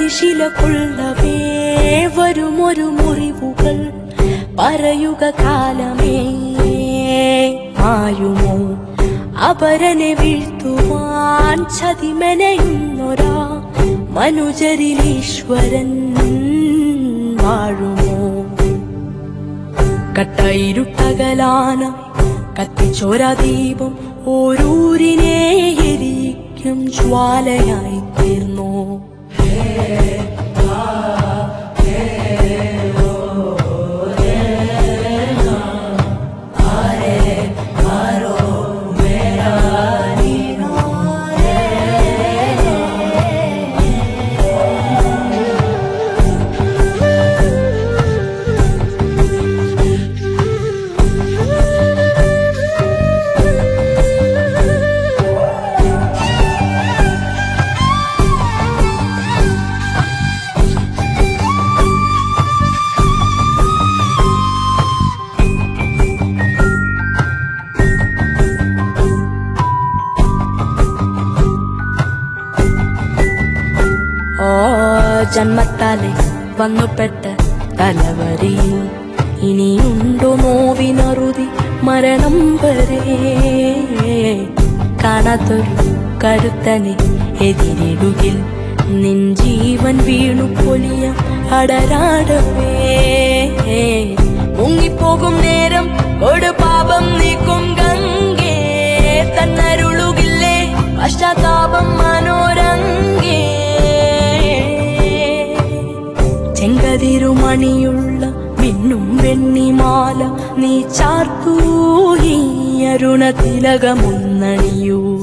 കുരിശില കൊള്ളവേ വരുമൊരു മുറിവുകൾ പറയുക കാലമേ മായുമോ അപരനെ വീഴ്ത്തുവാൻ ചതിമെനയുന്നൊരാ മനുജരിലീശ്വരൻ വാഴുമോ കട്ടയിരുട്ടകലാന കത്തിച്ചോര ദീപം ഓരൂരിനെ എരിക്കും ജ്വാലയായി തീർന്നു ഓ ജന്മത്താലെ വന്നുപെട്ട തലവരിയിൽ ഇനിയുണ്ടോ നോവിനറുതി മരണം വരെ കാണാത്തൊരു കരുത്തനെ എതിരിടുകിൽ നിൻ ജീവൻ വീണു പൊലിയ അടരാടവേ മുങ്ങിപ്പോകും നേരം ഒരു പാപം നീക്കും ഗംഗേ തന്നരുളുകില്ലേ പശ്ചാത്താപം മനോരംഗേ ചെങ്കതിരുമണിയുള്ള മിന്നും വെണ്ണിമാല നീ ചാർത്തൂ ഈ അരുണ തിലകമുന്നണിയൂ